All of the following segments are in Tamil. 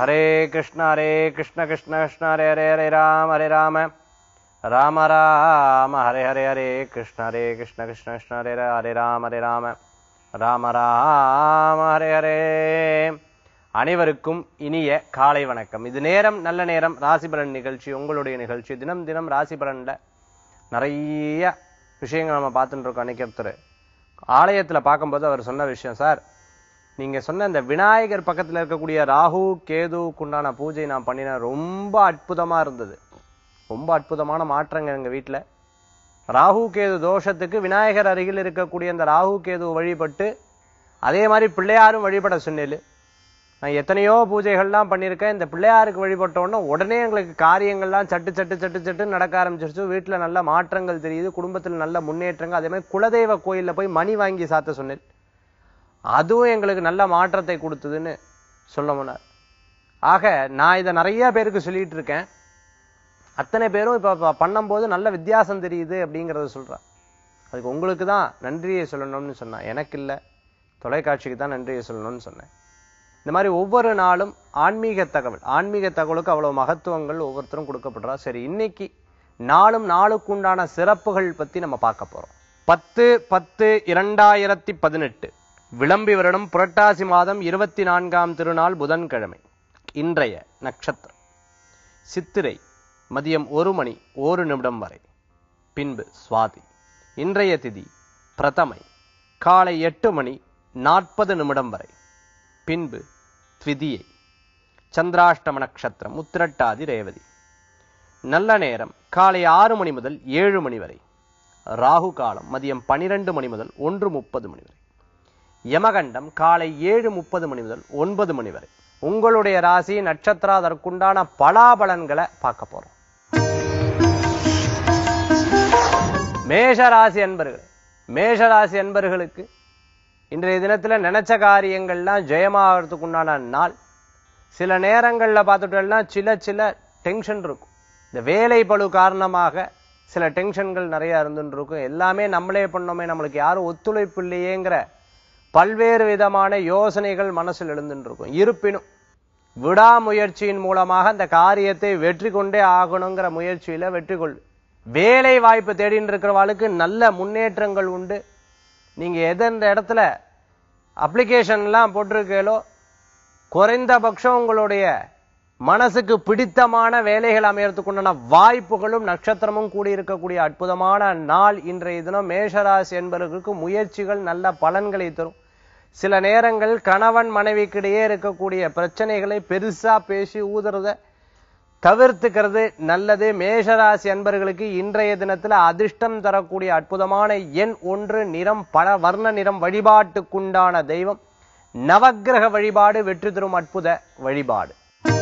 ஹரே கிருஷ்ண ஹரே கிருஷ்ண கிருஷ்ண கிருஷ்ண ஹரே ஹரே ஹரே ராம ஹரே ராம ராம ராம ஹரே ஹரே ஹரே கிருஷ்ண ஹரே கிருஷ்ண கிருஷ்ண கிருஷ்ண ஹரே ஹரே ஹரே ராம ஹரே ராம ராம ராம ஹரே ஹரே அனைவருக்கும் இனிய காலை வணக்கம் இது நேரம் நல்ல நேரம் ராசி பலன் நிகழ்ச்சி உங்களுடைய நிகழ்ச்சி தினம் தினம் ராசி பலன்ல நிறைய விஷயங்கள் நம்ம பார்த்துட்டு இருக்கோம் அன்னைக்கு ஒருத்தர் ஆலயத்துல பார்க்கும்போது அவர் சொன்ன விஷயம் சார் நீங்க சொன்ன இந்த விநாயகர் பக்கத்துல இருக்கக்கூடிய ராகு கேதுக்குண்டான பூஜை நான் பண்ணினேன் ரொம்ப அற்புதமா இருந்தது ரொம்ப அற்புதமான மாற்றங்கள் எங்க வீட்டுல ராகு கேது தோஷத்துக்கு விநாயகர் அருகில் இருக்கக்கூடிய அந்த ராகு கேது வழிபட்டு அதே மாதிரி பிள்ளையாரும் வழிபட சொன்னேன் நான் எத்தனையோ பூஜைகள்லாம் பண்ணியிருக்கேன் இந்த பிள்ளையாருக்கு வழிபட்ட உடனே உடனே எங்களுக்கு காரியங்கள்லாம் சட்டு சட்டு சட்டு சட்டு நடக்க ஆரம்பிச்சிருச்சு வீட்டுல நல்ல மாற்றங்கள் தெரியுது குடும்பத்துல நல்ல முன்னேற்றங்கள் அதே மாதிரி குலதெய்வ கோயில்ல போய் மணி வாங்கி சாத்த சொன்னேன் அதுவும் எங்களுக்கு நல்ல மாற்றத்தை கொடுத்ததுன்னு சொல்ல முன்னார் ஆக நான் இதை நிறைய பேருக்கு சொல்லிட்டு இருக்கேன் அத்தனை பேரும் இப்ப ப- பண்ணும்போது நல்ல வித்தியாசம் தெரியுது அப்படிங்கறத சொல்றேன் அதுக்கு உங்களுக்கு தான் நன்றியை சொல்லணும்னு சொன்னேன் எனக்கு இல்ல தொலைக்காட்சிக்கு தான் நன்றியை சொல்லணும்னு சொன்னேன் இந்த மாதிரி ஒவ்வொரு நாளும் ஆன்மீக தகவல் ஆன்மீக தகவலுக்கு அவ்வளவு மகத்துவங்கள் ஒவ்வொருத்தரும் கொடுக்கப்படுறா சரி இன்னைக்கு நாளும் நாளுக்குண்டான சிறப்புகள் பத்தி நம்ம பார்க்க போறோம் பத்து பத்து இரண்டாயிரத்தி பதினெட்டு விளம்பி வருடம் புரட்டாசி மாதம் இருபத்தி நான்காம் திருநாள் புதன்கிழமை இன்றைய நட்சத்திரம் சித்திரை மதியம் ஒரு மணி ஒரு நிமிடம் வரை பின்பு சுவாதி இன்றைய திதி பிரதமை காலை எட்டு மணி நாற்பது நிமிடம் வரை பின்பு த்விதியை சந்திராஷ்டம நட்சத்திரம் உத்திரட்டாதி ரேவதி நல்ல நேரம் காலை ஆறு மணி முதல் ஏழு மணி வரை ராகு காலம் மதியம் பனிரெண்டு மணி முதல் ஒன்று முப்பது மணி வரை யமகண்டம் காலை ஏழு முப்பது மணி முதல் ஒன்பது மணி வரை உங்களுடைய ராசி நட்சத்திரம் அதற்குண்டான பலாபலன்களை பார்க்க போறோம் மேஷராசி அன்பர்கள் மேஷராசி அன்பர்களுக்கு இன்றைய தினத்துல நினைச்ச காரியங்கள்லாம் ஜெயமாகறதுக்கு உண்டான நாள் சில நேரங்கள்ல பார்த்துட்டோம்னா சில சில டென்ஷன் இருக்கும் இந்த வேலை பளு காரணமாக சில டென்ஷன்கள் நிறைய இருந்துட்டு இருக்கும் எல்லாமே நம்மளே பண்ணோமே நம்மளுக்கு யாரும் ஒத்துழைப்பு இல்லையேங்கிற பல்வேறு விதமான யோசனைகள் மனசில் எழுந்துட்டு இருக்கும் இருப்பினும் விடாமுயற்சியின் மூலமாக அந்த காரியத்தை வெற்றி கொண்டே ஆகணுங்கிற முயற்சியில வெற்றி கொள் வேலை வாய்ப்பு தேடின்னு இருக்கிறவாளுக்கு நல்ல முன்னேற்றங்கள் உண்டு நீங்க எந்தெந்த இடத்துல அப்ளிகேஷன்லாம் போட்டிருக்கீங்களோ குறைந்தபட்சம் உங்களுடைய மனசுக்கு பிடித்தமான வேலைகள் அமையறதுக்கு உண்டான வாய்ப்புகளும் நட்சத்திரமும் கூடியிருக்கக்கூடிய அற்புதமான நாள் இன்றைய தினம் மேஷராசி என்பவர்களுக்கு முயற்சிகள் நல்ல பலன்களை தரும் சில நேரங்கள் கணவன் மனைவிக்கிடையே இருக்கக்கூடிய பிரச்சனைகளை பெருசா பேசி ஊதுறத தவிர்த்துக்கிறது நல்லது மேஷராசி அன்பர்களுக்கு இன்றைய தினத்துல அதிர்ஷ்டம் தரக்கூடிய அற்புதமான எண் ஒன்று நிறம் பல வர்ண நிறம் வழிபாட்டுக்குண்டான தெய்வம் நவக்கிரக வழிபாடு வெற்றி தரும் அற்புத வழிபாடு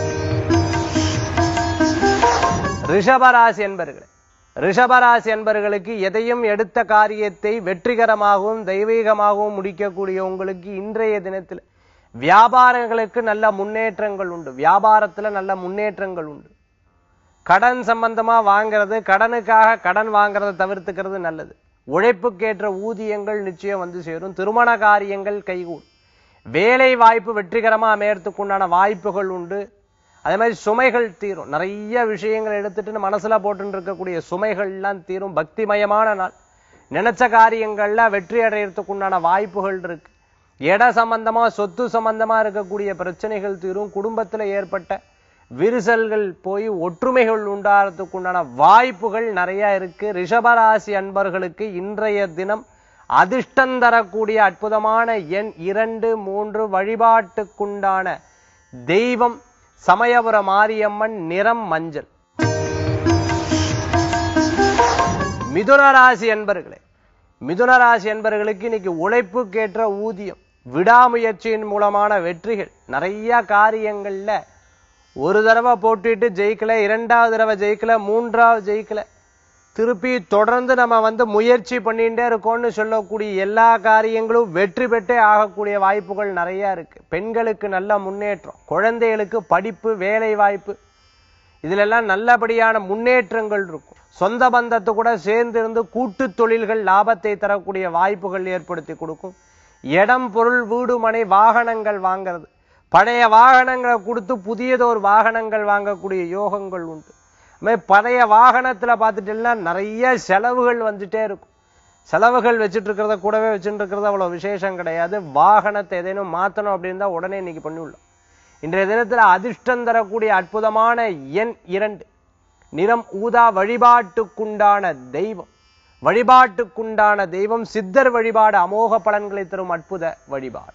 ரிஷபராசி என்பர்களே ரிஷபராசி என்பர்களுக்கு எதையும் எடுத்த காரியத்தை வெற்றிகரமாகவும் தெய்வீகமாகவும் முடிக்கக்கூடிய உங்களுக்கு இன்றைய தினத்தில் வியாபாரங்களுக்கு நல்ல முன்னேற்றங்கள் உண்டு வியாபாரத்துல நல்ல முன்னேற்றங்கள் உண்டு கடன் சம்பந்தமா வாங்குறது கடனுக்காக கடன் வாங்குறதை தவிர்த்துக்கிறது நல்லது உழைப்புக்கேற்ற ஊதியங்கள் நிச்சயம் வந்து சேரும் திருமண காரியங்கள் கைகூடும் வேலை வாய்ப்பு வெற்றிகரமா அமையறதுக்கு உண்டான வாய்ப்புகள் உண்டு அதே மாதிரி சுமைகள் தீரும் நிறைய விஷயங்கள் எடுத்துட்டு மனசுல போட்டு இருக்கக்கூடிய சுமைகள்லாம் தீரும் பக்திமயமான நாள் நினைச்ச காரியங்கள்ல வெற்றி அடையறதுக்கு உண்டான வாய்ப்புகள் இருக்கு இட சம்பந்தமா சொத்து சம்பந்தமா இருக்கக்கூடிய பிரச்சனைகள் தீரும் குடும்பத்துல ஏற்பட்ட விரிசல்கள் போய் ஒற்றுமைகள் உண்டாகிறதுக்கு உண்டான வாய்ப்புகள் நிறைய இருக்கு ரிஷபராசி அன்பர்களுக்கு இன்றைய தினம் அதிர்ஷ்டம் தரக்கூடிய அற்புதமான எண் இரண்டு மூன்று வழிபாட்டுக்குண்டான தெய்வம் சமயபுர மாரியம்மன் நிறம் மஞ்சள் மிதுன ராசி என்பர்களே மிதுன ராசி என்பர்களுக்கு இன்னைக்கு உழைப்புக்கேற்ற ஊதியம் விடாமுயற்சியின் மூலமான வெற்றிகள் நிறைய காரியங்கள்ல ஒரு தடவை போட்டுட்டு ஜெயிக்கல இரண்டாவது தடவை ஜெயிக்கல மூன்றாவது ஜெயிக்கல திருப்பி தொடர்ந்து நம்ம வந்து முயற்சி பண்ணிட்டே இருக்கோம்னு சொல்லக்கூடிய எல்லா காரியங்களும் வெற்றி பெற்றே ஆகக்கூடிய வாய்ப்புகள் நிறைய இருக்கு பெண்களுக்கு நல்ல முன்னேற்றம் குழந்தைகளுக்கு படிப்பு வேலை வாய்ப்பு இதுல எல்லாம் நல்லபடியான முன்னேற்றங்கள் இருக்கும் சொந்த பந்தத்து கூட சேர்ந்து இருந்து கூட்டு தொழில்கள் லாபத்தை தரக்கூடிய வாய்ப்புகள் ஏற்படுத்தி கொடுக்கும் இடம் பொருள் வீடு மனை வாகனங்கள் வாங்குறது பழைய வாகனங்களை கொடுத்து புதியதொரு வாகனங்கள் வாங்கக்கூடிய யோகங்கள் உண்டு அதுமாதிரி பழைய வாகனத்துல பார்த்துட்டீங்கன்னா நிறைய செலவுகள் வந்துட்டே இருக்கும் செலவுகள் வச்சுட்டு இருக்கிறத கூடவே வச்சுட்டு இருக்கிறது அவ்வளவு விசேஷம் கிடையாது வாகனத்தை ஏதேனும் மாத்தணும் அப்படின்னு தான் உடனே இன்னைக்கு பண்ணிவிடலாம் இன்றைய தினத்துல அதிர்ஷ்டம் தரக்கூடிய அற்புதமான எண் இரண்டு நிறம் ஊதா வழிபாட்டுக்குண்டான தெய்வம் வழிபாட்டுக்குண்டான தெய்வம் சித்தர் வழிபாடு அமோக பலன்களை தரும் அற்புத வழிபாடு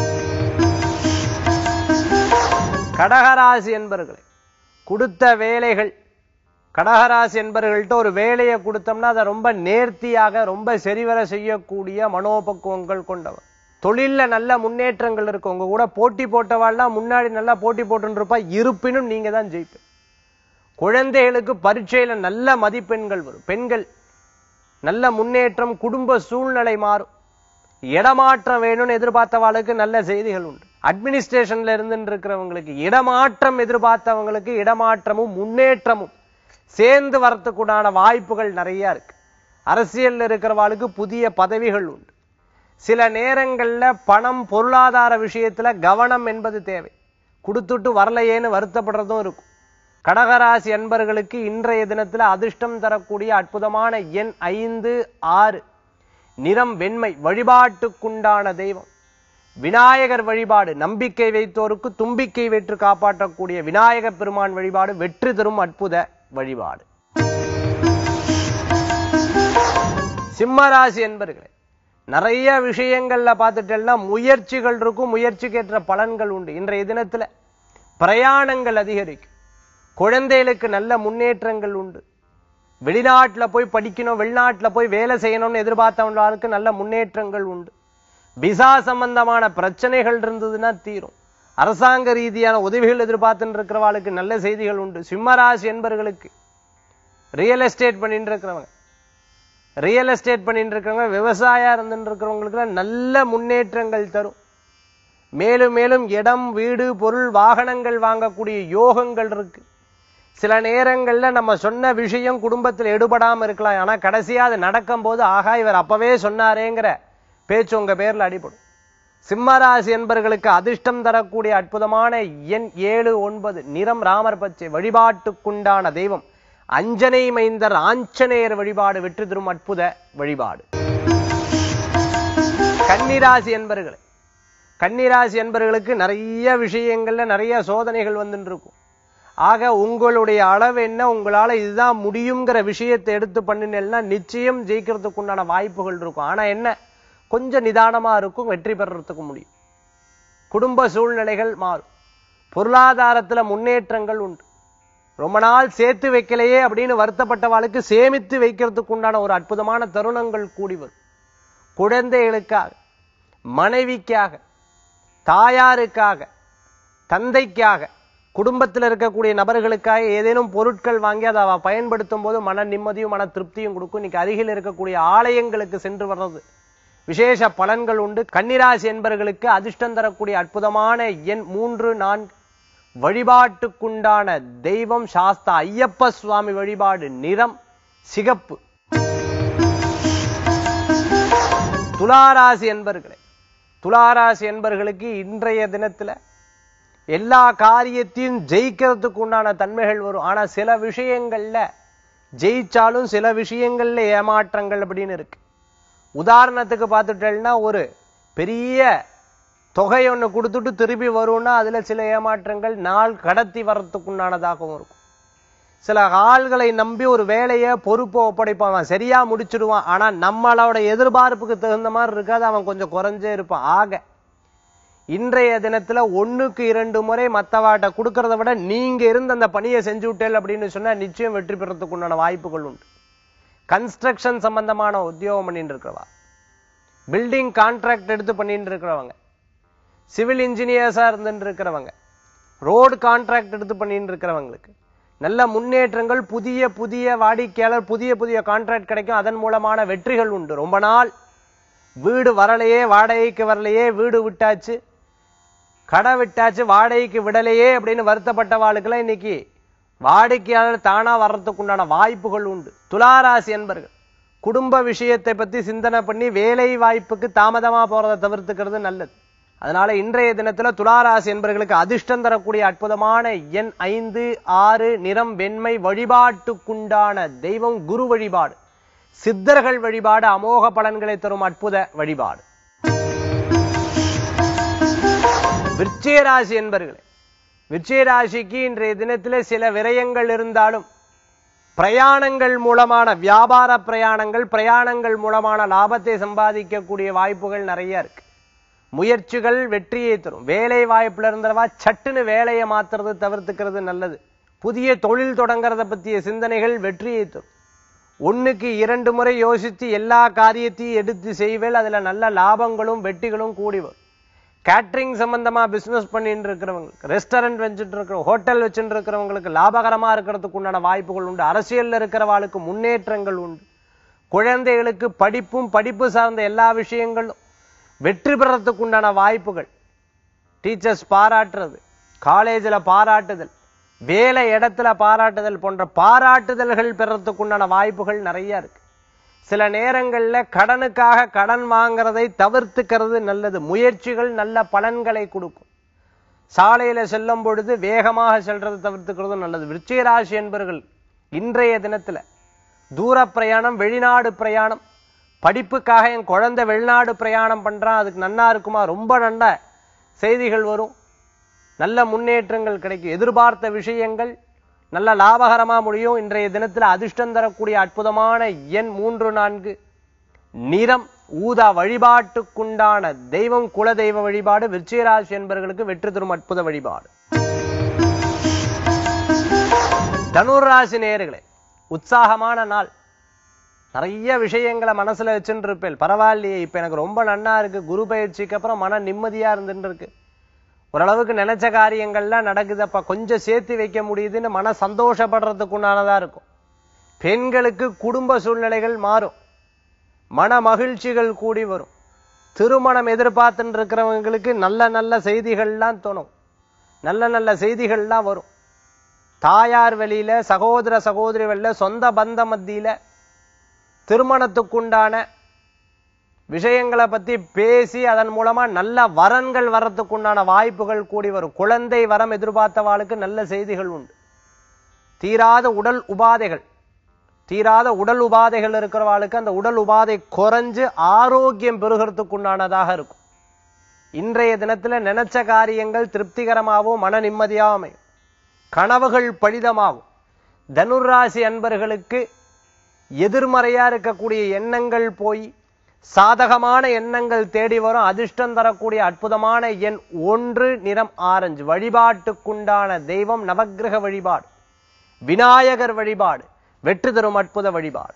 கடகராசி என்பர்களே கொடுத்த வேலைகள் கடகராசி என்பர்கள்ட்ட ஒரு வேலையை கொடுத்தோம்னா அதை ரொம்ப நேர்த்தியாக ரொம்ப சரிவர செய்யக்கூடிய மனோபக்குவங்கள் கொண்டவர் தொழில்ல நல்ல முன்னேற்றங்கள் இருக்கு உங்க கூட போட்டி போட்டவாள்லாம் முன்னாடி நல்லா போட்டி போட்டுன்னு இருப்பா இருப்பினும் நீங்க தான் ஜெயிப்பீங்க குழந்தைகளுக்கு பரீட்சையில நல்ல மதிப்பெண்கள் வரும் பெண்கள் நல்ல முன்னேற்றம் குடும்ப சூழ்நிலை மாறும் இடமாற்றம் வேணும்னு எதிர்பார்த்தவாளுக்கு நல்ல செய்திகள் உண்டு அட்மினிஸ்ட்ரேஷன்ல இருந்து இருக்கிறவங்களுக்கு இடமாற்றம் எதிர்பார்த்தவங்களுக்கு இடமாற்றமும் முன்னேற்றமும் சேர்ந்து வரத்துக்குண்டான வாய்ப்புகள் நிறைய இருக்கு அரசியல்ல இருக்கிறவாளுக்கு புதிய பதவிகள் உண்டு சில நேரங்கள்ல பணம் பொருளாதார விஷயத்துல கவனம் என்பது தேவை கொடுத்துட்டு வரலையேன்னு வருத்தப்படுறதும் இருக்கும் கடகராசி அன்பர்களுக்கு இன்றைய தினத்துல அதிர்ஷ்டம் தரக்கூடிய அற்புதமான எண் ஐந்து ஆறு நிறம் வெண்மை வழிபாட்டுக்குண்டான தெய்வம் விநாயகர் வழிபாடு நம்பிக்கை வைத்தோருக்கு தும்பிக்கை வெற்று காப்பாற்றக்கூடிய விநாயகப் பெருமான் வழிபாடு வெற்றி தரும் அற்புத வழிபாடு சிம்மராசி என்பர்களே நிறைய விஷயங்கள்ல பார்த்துட்டேன்னா முயற்சிகள் இருக்கும் முயற்சிக்கேற்ற பலன்கள் உண்டு இன்றைய தினத்துல பிரயாணங்கள் அதிகரிக்கும் குழந்தைகளுக்கு நல்ல முன்னேற்றங்கள் உண்டு வெளிநாட்டுல போய் படிக்கணும் வெளிநாட்டுல போய் வேலை செய்யணும்னு எதிர்பார்த்தவங்களுக்கு நல்ல முன்னேற்றங்கள் உண்டு விசா சம்பந்தமான பிரச்சனைகள் இருந்ததுன்னா தீரும் அரசாங்க ரீதியான உதவிகள் எதிர்பார்த்துட்டு இருக்கிறவாளுக்கு நல்ல செய்திகள் உண்டு சிம்மராசி என்பர்களுக்கு ரியல் எஸ்டேட் பண்ணிட்டு இருக்கிறவங்க ரியல் எஸ்டேட் பண்ணிட்டு இருக்கிறவங்க விவசாயம் இருந்துட்டு இருக்கிறவங்களுக்கு நல்ல முன்னேற்றங்கள் தரும் மேலும் மேலும் இடம் வீடு பொருள் வாகனங்கள் வாங்கக்கூடிய யோகங்கள் இருக்கு சில நேரங்கள்ல நம்ம சொன்ன விஷயம் குடும்பத்தில் எடுபடாம இருக்கலாம் ஆனா கடைசியா அது நடக்கும் போது ஆகா இவர் அப்பவே சொன்னாரேங்கிற பேச்சு உங்க பேர்ல அடிபடும் சிம்மராசி என்பர்களுக்கு அதிர்ஷ்டம் தரக்கூடிய அற்புதமான எண் ஏழு ஒன்பது நிறம் ராமர் பச்சை வழிபாட்டுக்குண்டான தெய்வம் அஞ்சனை மைந்தர் ஆஞ்சநேயர் வழிபாடு வெற்றி தரும் அற்புத வழிபாடு கன்னிராசி என்பர்களே கன்னிராசி என்பர்களுக்கு நிறைய விஷயங்கள்ல நிறைய சோதனைகள் வந்துட்டு இருக்கும் ஆக உங்களுடைய அளவு என்ன உங்களால இதுதான் முடியுங்கிற விஷயத்தை எடுத்து பண்ணினேன்னா நிச்சயம் ஜெயிக்கிறதுக்கு உண்டான வாய்ப்புகள் இருக்கும் ஆனா என்ன கொஞ்சம் நிதானமா இருக்கும் வெற்றி பெறறதுக்கு முடியும் குடும்ப சூழ்நிலைகள் மாறும் பொருளாதாரத்துல முன்னேற்றங்கள் உண்டு ரொம்ப நாள் சேர்த்து வைக்கலையே அப்படின்னு வருத்தப்பட்டவாளுக்கு சேமித்து வைக்கிறதுக்கு உண்டான ஒரு அற்புதமான தருணங்கள் கூடி வரும் குழந்தைகளுக்காக மனைவிக்காக தாயாருக்காக தந்தைக்காக குடும்பத்தில் இருக்கக்கூடிய நபர்களுக்காக ஏதேனும் பொருட்கள் வாங்கி அதை அவ பயன்படுத்தும் போது மன நிம்மதியும் மன திருப்தியும் கொடுக்கும் இன்னைக்கு அருகில் இருக்கக்கூடிய ஆலயங்களுக்கு சென்று வர்றது விசேஷ பலன்கள் உண்டு கன்னிராசி என்பர்களுக்கு அதிர்ஷ்டம் தரக்கூடிய அற்புதமான எண் மூன்று நான்கு வழிபாட்டுக்குண்டான தெய்வம் சாஸ்தா ஐயப்ப சுவாமி வழிபாடு நிறம் சிகப்பு துளாராசி என்பர்களே துளாராசி என்பர்களுக்கு இன்றைய தினத்துல எல்லா காரியத்தையும் ஜெயிக்கிறதுக்கு உண்டான தன்மைகள் வரும் ஆனா சில விஷயங்கள்ல ஜெயிச்சாலும் சில விஷயங்கள்ல ஏமாற்றங்கள் அப்படின்னு இருக்கு உதாரணத்துக்கு பார்த்துட்டேன்னா ஒரு பெரிய தொகை ஒண்ணு கொடுத்துட்டு திருப்பி வரும்னா அதுல சில ஏமாற்றங்கள் நாள் கடத்தி வர்றதுக்குண்டானதாகவும் இருக்கும் சில ஆள்களை நம்பி ஒரு வேலையை பொறுப்பை ஒப்படைப்பான் அவன் சரியா முடிச்சிடுவான் ஆனா நம்மளோட எதிர்பார்ப்புக்கு தகுந்த மாதிரி இருக்காது அவன் கொஞ்சம் குறைஞ்சே இருப்பான் ஆக இன்றைய தினத்துல ஒண்ணுக்கு இரண்டு முறை மத்தவாட்ட கொடுக்கறத விட நீங்க இருந்து அந்த பணியை செஞ்சு விட்டேல் அப்படின்னு சொன்னா நிச்சயம் வெற்றி பெறத்துக்கு உண்டான வாய்ப்புகள் உண்டு கன்ஸ்ட்ரக்ஷன் சம்பந்தமான உத்தியோகம் பண்ணிட்டு இருக்கிறவா பில்டிங் கான்ட்ராக்ட் எடுத்து பண்ணிட்டு இருக்கிறவங்க சிவில் இன்ஜினியர்ஸா இருந்துட்டு இருக்கிறவங்க ரோடு கான்ட்ராக்ட் எடுத்து பண்ணிட்டு இருக்கிறவங்களுக்கு நல்ல முன்னேற்றங்கள் புதிய புதிய வாடிக்கையாளர் புதிய புதிய கான்ட்ராக்ட் கிடைக்கும் அதன் மூலமான வெற்றிகள் உண்டு ரொம்ப நாள் வீடு வரலையே வாடகைக்கு வரலையே வீடு விட்டாச்சு கடை விட்டாச்சு வாடகைக்கு விடலையே அப்படின்னு வருத்தப்பட்டவாளுக்கெல்லாம் இன்னைக்கு வாடிக்கையாளர் தானா வர்றதுக்கு உண்டான வாய்ப்புகள் உண்டு துளாராசி என்பர்கள் குடும்ப விஷயத்தை பத்தி சிந்தனை பண்ணி வேலை வாய்ப்புக்கு தாமதமா போறதை தவிர்த்துக்கிறது நல்லது அதனால இன்றைய தினத்துல துளாராசி என்பவர்களுக்கு அதிர்ஷ்டம் தரக்கூடிய அற்புதமான எண் ஐந்து ஆறு நிறம் வெண்மை வழிபாட்டுக்குண்டான தெய்வம் குரு வழிபாடு சித்தர்கள் வழிபாடு அமோக பலன்களை தரும் அற்புத வழிபாடு விருச்சிகராசி என்பர்களே விருச்சிகராசிக்கு இன்றைய தினத்திலே சில விரயங்கள் இருந்தாலும் பிரயாணங்கள் மூலமான வியாபார பிரயாணங்கள் பிரயாணங்கள் மூலமான லாபத்தை சம்பாதிக்கக்கூடிய வாய்ப்புகள் நிறைய இருக்கு முயற்சிகள் வெற்றியை தரும் வேலை வாய்ப்புல இருந்தவா சட்டுன்னு வேலையை மாத்துறது தவிர்த்துக்கிறது நல்லது புதிய தொழில் தொடங்குறத பற்றிய சிந்தனைகள் வெற்றியை தரும் ஒண்ணுக்கு இரண்டு முறை யோசித்து எல்லா காரியத்தையும் எடுத்து செய்வேல் அதுல நல்ல லாபங்களும் வெற்றிகளும் கூடி வரும் கேட்டரிங் சம்பந்தமா பிசினஸ் பண்ணிட்டு இருக்கிறவங்களுக்கு ரெஸ்டாரண்ட் வச்சுட்டு இருக்கிற ஹோட்டல் வச்சுட்டு இருக்கிறவங்களுக்கு லாபகரமா இருக்கிறதுக்கு உண்டான வாய்ப்புகள் உண்டு அரசியல்ல இருக்கிறவாளுக்கு முன்னேற்றங்கள் உண்டு குழந்தைகளுக்கு படிப்பும் படிப்பு சார்ந்த எல்லா விஷயங்களும் வெற்றி பெறத்துக்கு உண்டான வாய்ப்புகள் டீச்சர்ஸ் பாராட்டுறது காலேஜில் பாராட்டுதல் வேலை இடத்துல பாராட்டுதல் போன்ற பாராட்டுதல்கள் பெறத்துக்கு உண்டான வாய்ப்புகள் நிறைய இருக்கு சில நேரங்கள்ல கடனுக்காக கடன் வாங்குறதை தவிர்த்துக்கிறது நல்லது முயற்சிகள் நல்ல பலன்களை கொடுக்கும் சாலையில செல்லும் பொழுது வேகமாக செல்றதை தவிர்த்துக்கிறது நல்லது விருச்சிக ராசி என்பவர்கள் இன்றைய தினத்துல தூர பிரயாணம் வெளிநாடு பிரயாணம் படிப்புக்காக என் குழந்தை வெளிநாடு பிரயாணம் பண்றான் அதுக்கு நன்னா இருக்குமா ரொம்ப நல்ல செய்திகள் வரும் நல்ல முன்னேற்றங்கள் கிடைக்கும் எதிர்பார்த்த விஷயங்கள் நல்ல லாபகரமா முடியும் இன்றைய தினத்துல அதிர்ஷ்டம் தரக்கூடிய அற்புதமான எண் மூன்று நான்கு நிறம் ஊதா வழிபாட்டுக்குண்டான தெய்வம் குலதெய்வ வழிபாடு விருச்சிகராசி என்பவர்களுக்கு வெற்றி தரும் அற்புத வழிபாடு தனுராசி நேயர்களே உற்சாகமான நாள் நிறைய விஷயங்களை மனசுல வச்சுட்டு இருப்பேன் பரவாயில்லையே இப்ப எனக்கு ரொம்ப நன்னா இருக்கு குரு பயிற்சிக்கு அப்புறம் மன நிம்மதியா இருந்துட்டு இருக்கு ஓரளவுக்கு நினைச்ச காரியங்கள்லாம் நடக்குதப்பா கொஞ்சம் சேர்த்து வைக்க முடியுதுன்னு மன சந்தோஷப்படுறதுக்கு உண்டானதா இருக்கும் பெண்களுக்கு குடும்ப சூழ்நிலைகள் மாறும் மன மகிழ்ச்சிகள் கூடி வரும் திருமணம் எதிர்பார்த்துட்டு இருக்கிறவங்களுக்கு நல்ல நல்ல செய்திகள்லாம் தோணும் நல்ல நல்ல செய்திகள்லாம் வரும் தாயார் வெளியில சகோதர சகோதரி வெளியில சொந்த பந்த மத்தியில திருமணத்துக்குண்டான விஷயங்களை பத்தி பேசி அதன் மூலமா நல்ல வரன்கள் வர்றதுக்குண்டான வாய்ப்புகள் கூடி வரும் குழந்தை வரம் எதிர்பார்த்தவாளுக்கு நல்ல செய்திகள் உண்டு தீராத உடல் உபாதைகள் தீராத உடல் உபாதைகள் இருக்கிறவாளுக்கு அந்த உடல் உபாதை குறைஞ்சு ஆரோக்கியம் பெறுகிறதுக்குண்டானதாக இருக்கும் இன்றைய தினத்துல நினைச்ச காரியங்கள் திருப்திகரமாகவும் மன நிம்மதியாகவும் அமையும் கனவுகள் பலிதமாகும் தனுராசி அன்பர்களுக்கு எதிர்மறையா இருக்கக்கூடிய எண்ணங்கள் போய் சாதகமான எண்ணங்கள் தேடி வரும் அதிர்ஷ்டம் தரக்கூடிய அற்புதமான எண் ஒன்று நிறம் ஆரஞ்சு வழிபாட்டுக்குண்டான தெய்வம் நவக்கிரக வழிபாடு விநாயகர் வழிபாடு வெற்றி தரும் அற்புத வழிபாடு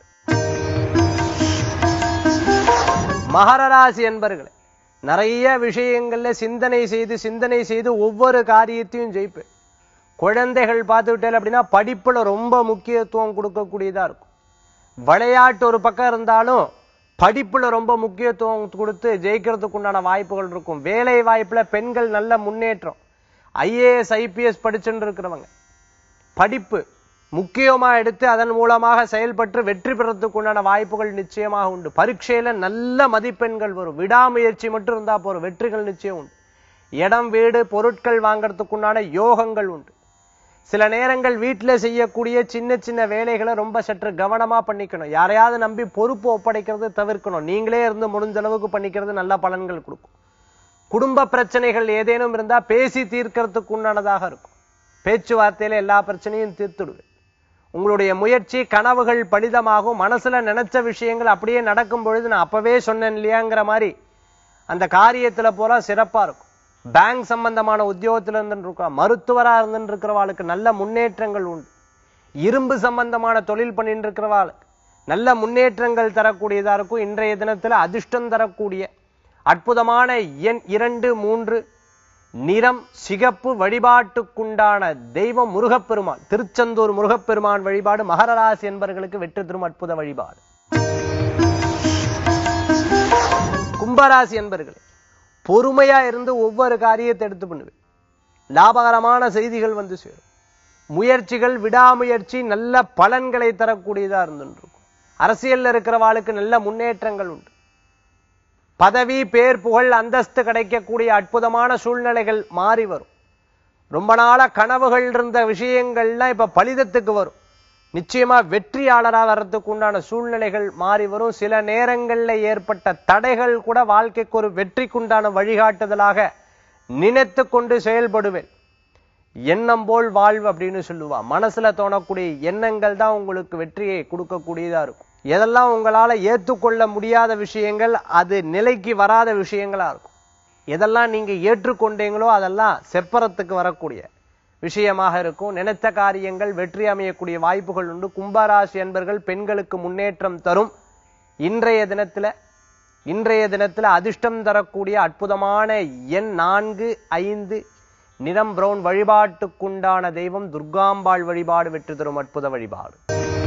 மகர ராசி என்பர்களே நிறைய விஷயங்கள்ல சிந்தனை செய்து சிந்தனை செய்து ஒவ்வொரு காரியத்தையும் ஜெயிப்பேன் குழந்தைகள் பார்த்துக்கிட்டே அப்படின்னா படிப்புல ரொம்ப முக்கியத்துவம் கொடுக்கக்கூடியதா இருக்கும் விளையாட்டு ஒரு பக்கம் இருந்தாலும் படிப்புல ரொம்ப முக்கியத்துவம் கொடுத்து ஜெயிக்கிறதுக்கு உண்டான வாய்ப்புகள் இருக்கும் வேலை வாய்ப்புல பெண்கள் நல்ல முன்னேற்றம் ஐஏஎஸ் ஐபிஎஸ் படிச்சுட்டு இருக்கிறவங்க படிப்பு முக்கியமா எடுத்து அதன் மூலமாக செயல்பட்டு வெற்றி பெறத்துக்கு உண்டான வாய்ப்புகள் நிச்சயமாக உண்டு பரீட்சையில நல்ல மதிப்பெண்கள் வரும் விடாமுயற்சி மட்டும் இருந்தா போறோம் வெற்றிகள் நிச்சயம் உண்டு இடம் வீடு பொருட்கள் வாங்கறதுக்கு உண்டான யோகங்கள் உண்டு சில நேரங்கள் வீட்டுல செய்யக்கூடிய சின்ன சின்ன வேலைகளை ரொம்ப சற்று கவனமா பண்ணிக்கணும் யாரையாவது நம்பி பொறுப்பு ஒப்படைக்கிறது தவிர்க்கணும் நீங்களே இருந்து முடிஞ்ச அளவுக்கு பண்ணிக்கிறது நல்ல பலன்கள் கொடுக்கும் குடும்ப பிரச்சனைகள் ஏதேனும் இருந்தா பேசி தீர்க்கறதுக்கு உண்டானதாக இருக்கும் பேச்சுவார்த்தையில எல்லா பிரச்சனையும் தீர்த்துடுவேன் உங்களுடைய முயற்சி கனவுகள் பலிதமாகும் மனசுல நினைச்ச விஷயங்கள் அப்படியே நடக்கும் பொழுது நான் அப்பவே சொன்னேன் இல்லையாங்கிற மாதிரி அந்த காரியத்துல போல சிறப்பா இருக்கும் பேங்க் சம்பந்தமான உத்தியோகத்துல இருந்து இருக்கா மருத்துவரா இருந்து இருக்கிறவாளுக்கு நல்ல முன்னேற்றங்கள் உண்டு இரும்பு சம்பந்தமான தொழில் பண்ணிட்டு இருக்கிறவாளுக்கு நல்ல முன்னேற்றங்கள் தரக்கூடியதா இருக்கும் இன்றைய தினத்துல அதிர்ஷ்டம் தரக்கூடிய அற்புதமான எண் இரண்டு மூன்று நிறம் சிகப்பு வழிபாட்டுக்குண்டான தெய்வம் முருகப்பெருமான் திருச்செந்தூர் முருகப்பெருமான் வழிபாடு மகர ராசி என்பவர்களுக்கு வெற்றி தரும் அற்புத வழிபாடு கும்பராசி என்பர்களே பொறுமையா இருந்து ஒவ்வொரு காரியத்தை எடுத்து பண்ணுவேன் லாபகரமான செய்திகள் வந்து சேரும் முயற்சிகள் விடாமுயற்சி நல்ல பலன்களை தரக்கூடியதா இருந்துருக்கும் அரசியல்ல இருக்கிறவாளுக்கு நல்ல முன்னேற்றங்கள் உண்டு பதவி பேர் புகழ் அந்தஸ்து கிடைக்கக்கூடிய அற்புதமான சூழ்நிலைகள் மாறி வரும் ரொம்ப நாளா கனவுகள் இருந்த விஷயங்கள்லாம் இப்ப பலிதத்துக்கு வரும் நிச்சயமா வெற்றியாளரா வர்றதுக்கு உண்டான சூழ்நிலைகள் மாறி வரும் சில நேரங்கள்ல ஏற்பட்ட தடைகள் கூட வாழ்க்கைக்கு ஒரு வெற்றிக்குண்டான வழிகாட்டுதலாக நினைத்து கொண்டு செயல்படுவேன் எண்ணம் போல் வாழ்வு அப்படின்னு சொல்லுவா மனசுல தோணக்கூடிய எண்ணங்கள் தான் உங்களுக்கு வெற்றியை கொடுக்கக்கூடியதா இருக்கும் எதெல்லாம் உங்களால ஏற்றுக்கொள்ள முடியாத விஷயங்கள் அது நிலைக்கு வராத விஷயங்களா இருக்கும் எதெல்லாம் நீங்க ஏற்றுக்கொண்டீங்களோ அதெல்லாம் செப்பரத்துக்கு வரக்கூடிய விஷயமாக இருக்கும் நினைத்த காரியங்கள் வெற்றி அமையக்கூடிய வாய்ப்புகள் உண்டு கும்பராசி என்பர்கள் பெண்களுக்கு முன்னேற்றம் தரும் இன்றைய தினத்துல இன்றைய தினத்துல அதிர்ஷ்டம் தரக்கூடிய அற்புதமான எண் நான்கு ஐந்து நிறம் பிரவுன் வழிபாட்டுக்குண்டான தெய்வம் துர்காம்பாள் வழிபாடு வெற்றி தரும் அற்புத வழிபாடு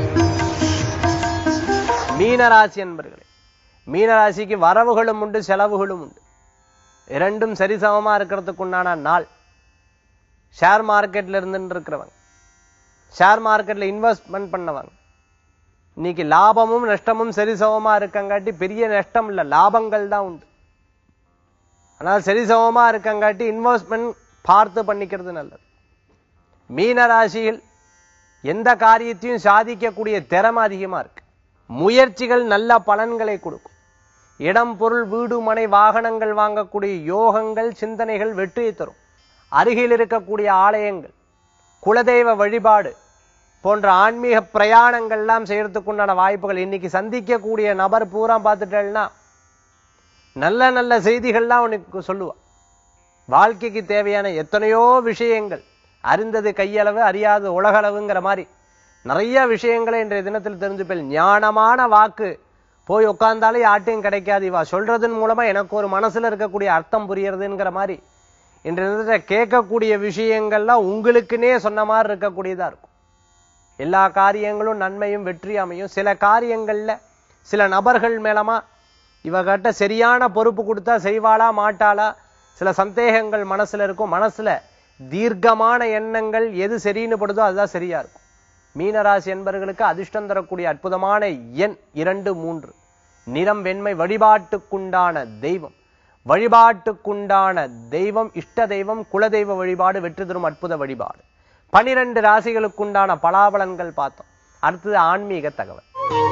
மீனராசி என்பர்களே மீனராசிக்கு வரவுகளும் உண்டு செலவுகளும் உண்டு இரண்டும் சரிசமமா இருக்கிறதுக்கு உண்டான நாள் ஷேர் மார்க்கெட்ல இருந்துட்டு இருக்கிறவங்க ஷேர் மார்க்கெட்ல இன்வெஸ்ட்மெண்ட் பண்ணவங்க இன்னைக்கு லாபமும் நஷ்டமும் சரிசமமா இருக்கங்காட்டி பெரிய நஷ்டம் இல்ல லாபங்கள் தான் உண்டு ஆனால் சரிசமமா இருக்கங்காட்டி இன்வெஸ்ட்மெண்ட் பார்த்து பண்ணிக்கிறது நல்லது மீன ராசியில் எந்த காரியத்தையும் சாதிக்கக்கூடிய திறமை அதிகமா இருக்கு முயற்சிகள் நல்ல பலன்களை கொடுக்கும் இடம் பொருள் வீடு மனை வாகனங்கள் வாங்கக்கூடிய யோகங்கள் சிந்தனைகள் வெற்றியை தரும் அருகில் இருக்கக்கூடிய ஆலயங்கள் குலதெய்வ வழிபாடு போன்ற ஆன்மீக பிரயாணங்கள்லாம் செய்யறதுக்கு உண்டான வாய்ப்புகள் இன்னைக்கு சந்திக்கக்கூடிய நபர் பூரா பார்த்துட்டேன்னா நல்ல நல்ல செய்திகள்லாம் உனக்கு சொல்லுவா வாழ்க்கைக்கு தேவையான எத்தனையோ விஷயங்கள் அறிந்தது கையளவு அறியாது உலகளவுங்கிற மாதிரி நிறைய விஷயங்களை இன்றைய தினத்தில் தெரிஞ்சுப்பேன் ஞானமான வாக்கு போய் உட்கார்ந்தாலே யார்ட்டையும் கிடைக்காது இவா சொல்றதன் மூலமா எனக்கு ஒரு மனசுல இருக்கக்கூடிய அர்த்தம் புரியறதுங்கிற மாதிரி இன்றைய தினத்துல கேட்கக்கூடிய விஷயங்கள்லாம் உங்களுக்குன்னே சொன்ன மாதிரி இருக்கக்கூடியதா இருக்கும் எல்லா காரியங்களும் நன்மையும் வெற்றி அமையும் சில காரியங்கள்ல சில நபர்கள் மேலமா இவகிட்ட சரியான பொறுப்பு கொடுத்தா செய்வாளா மாட்டாளா சில சந்தேகங்கள் மனசுல இருக்கும் மனசுல தீர்க்கமான எண்ணங்கள் எது சரின்னு படுதோ அதுதான் சரியா இருக்கும் மீனராசி என்பவர்களுக்கு அதிர்ஷ்டம் தரக்கூடிய அற்புதமான எண் இரண்டு மூன்று நிறம் வெண்மை வழிபாட்டுக்குண்டான தெய்வம் வழிபாட்டுக்குண்டான தெய்வம் இஷ்ட தெய்வம் குலதெய்வ வழிபாடு வெற்றி தரும் அற்புத வழிபாடு பனிரெண்டு ராசிகளுக்குண்டான பலாபலன்கள் பார்த்தோம் அடுத்தது ஆன்மீக தகவல்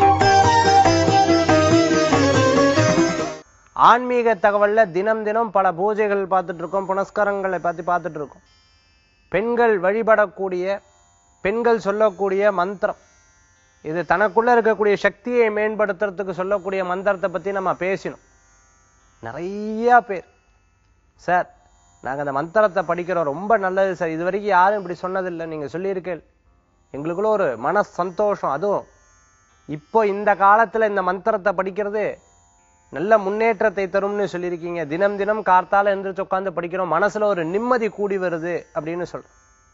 ஆன்மீக தகவல்ல தினம் தினம் பல பூஜைகள் பார்த்துட்டு இருக்கோம் புனஸ்காரங்களை பத்தி பார்த்துட்டு இருக்கோம் பெண்கள் வழிபடக்கூடிய பெண்கள் சொல்லக்கூடிய மந்திரம் இது தனக்குள்ள இருக்கக்கூடிய சக்தியை மேம்படுத்துறதுக்கு சொல்லக்கூடிய மந்திரத்தை பத்தி நம்ம பேசினோம் நிறைய பேர் சார் நாங்க அந்த மந்திரத்தை படிக்கிறோம் ரொம்ப நல்லது சார் இது வரைக்கும் யாரும் இப்படி சொன்னதில்லை நீங்க சொல்லியிருக்கேன் எங்களுக்குள்ள ஒரு மன சந்தோஷம் அதுவும் இப்போ இந்த காலத்துல இந்த மந்திரத்தை படிக்கிறது நல்ல முன்னேற்றத்தை தரும்னு சொல்லியிருக்கீங்க தினம் தினம் கார்த்தால எந்திரிச்சு உட்காந்து படிக்கிறோம் மனசுல ஒரு நிம்மதி கூடி வருது அப்படின்னு சொல்றோம்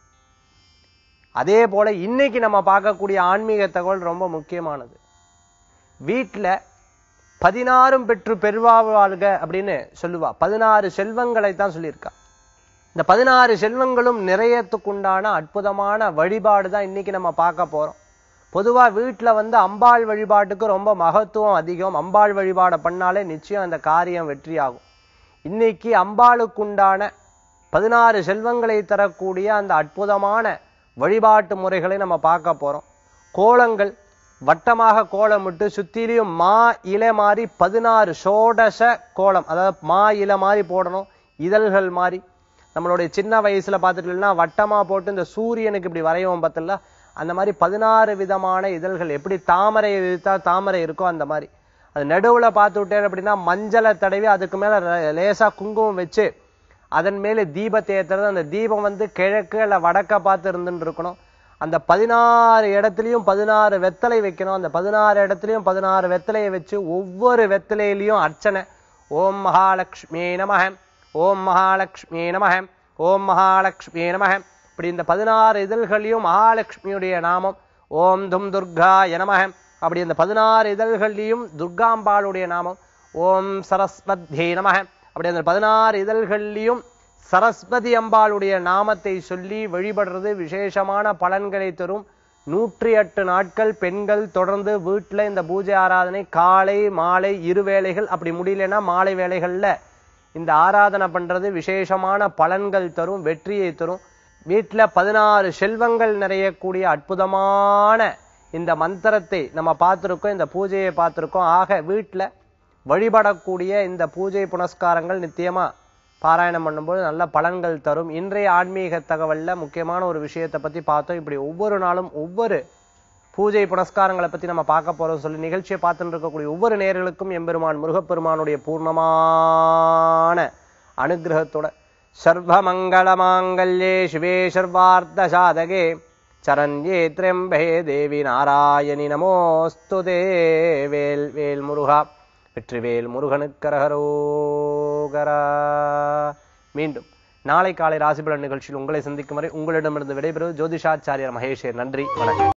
அதே போல இன்னைக்கு நம்ம பார்க்கக்கூடிய ஆன்மீக தகவல் ரொம்ப முக்கியமானது வீட்டுல பதினாறும் பெற்று பெருவாழ்க அப்படின்னு சொல்லுவா பதினாறு செல்வங்களை தான் சொல்லியிருக்கா இந்த பதினாறு செல்வங்களும் நிறையத்துக்குண்டான அற்புதமான வழிபாடு தான் இன்னைக்கு நம்ம பார்க்க போறோம் பொதுவா வீட்டுல வந்து அம்பாள் வழிபாட்டுக்கு ரொம்ப மகத்துவம் அதிகம் அம்பாள் வழிபாடை பண்ணாலே நிச்சயம் அந்த காரியம் வெற்றியாகும் இன்னைக்கு அம்பாளுக்குண்டான பதினாறு செல்வங்களை தரக்கூடிய அந்த அற்புதமான வழிபாட்டு முறைகளை நம்ம பார்க்க போறோம் கோலங்கள் வட்டமாக கோலமிட்டு சுத்திலையும் மா இலை மாதிரி பதினாறு சோடச கோலம் அதாவது மா இலை மாதிரி போடணும் இதழ்கள் மாதிரி நம்மளுடைய சின்ன வயசுல பார்த்துட்டீங்கன்னா வட்டமா போட்டு இந்த சூரியனுக்கு இப்படி வரைவோம் பார்த்தல அந்த மாதிரி பதினாறு விதமான இதழ்கள் எப்படி தாமரை விரித்தா தாமரை இருக்கோ அந்த மாதிரி அது நடுவுல பார்த்து விட்டேன் அப்படின்னா மஞ்சளை தடவி அதுக்கு மேல ர- லேசா குங்குமம் வச்சு அதன் மேல தீபத்தை ஏத்துறது அந்த தீபம் வந்து கிழக்கு இல்ல வடக்க பார்த்து இருந்துட்டு இருக்கணும் அந்த பதினாறு இடத்துலயும் பதினாறு வெத்தலை வைக்கணும் அந்த பதினாறு இடத்துலயும் பதினாறு வெத்தலையை வச்சு ஒவ்வொரு வெத்தலையிலையும் அர்ச்சனை ஓம் மகாலட்சுமி நமக ஓம் மகாலட்சுமி நமக ஓம் மகாலட்சுமி நமக இப்படி இந்த பதினாறு இதழ்களையும் மகாலட்சுமியுடைய நாமம் ஓம் தும் துர்கா நமக அப்படி இந்த பதினாறு இதழ்கள்லையும் துர்காம்பாளுடைய நாமம் ஓம் சரஸ்வத்யே நமக அப்படி அந்த பதினாறு இதழ்கள்லையும் சரஸ்வதி அம்பாளுடைய நாமத்தை சொல்லி வழிபடுறது விசேஷமான பலன்களை தரும் நூற்றி எட்டு நாட்கள் பெண்கள் தொடர்ந்து வீட்டுல இந்த பூஜை ஆராதனை காலை மாலை இரு வேளைகள் அப்படி முடியலன்னா மாலை வேளைகள்ல இந்த ஆராதனை பண்றது விசேஷமான பலன்கள் தரும் வெற்றியை தரும் வீட்டுல பதினாறு செல்வங்கள் நிறையக்கூடிய அற்புதமான இந்த மந்திரத்தை நம்ம பார்த்திருக்கோம் இந்த பூஜையை பார்த்திருக்கோம் ஆக வீட்டுல வழிபடக்கூடிய இந்த பூஜை புனஸ்காரங்கள் நித்தியமா பாராயணம் பண்ணும்போது நல்ல பலன்கள் தரும் இன்றைய ஆன்மீக தகவல்ல முக்கியமான ஒரு விஷயத்தை பத்தி பார்த்தோம் இப்படி ஒவ்வொரு நாளும் ஒவ்வொரு பூஜை புனஸ்காரங்களை பத்தி நம்ம பார்க்க போறோம் சொல்லி நிகழ்ச்சியை பார்த்துட்டு இருக்கக்கூடிய ஒவ்வொரு நேர்களுக்கும் எம்பெருமான் முருகப்பெருமானுடைய பூர்ணமான அனுகிரகத்தோட சர்வ மங்கள மாங்கல்யே சிவே சர்வார்த்த சாதகே சரண்யே திரம்பே தேவி நாராயணி நமோஸ்துதே வேல் வேல் முருகா வெற்றிவேல் முருகனுக்கரகரோகரா மீண்டும் நாளை காலை ராசிபலன் நிகழ்ச்சியில் உங்களை சந்திக்கும் வரை உங்களிடமிருந்து விடைபெறுவது ஜோதிஷாச்சாரியர் மகேஷே நன்றி வணக்கம்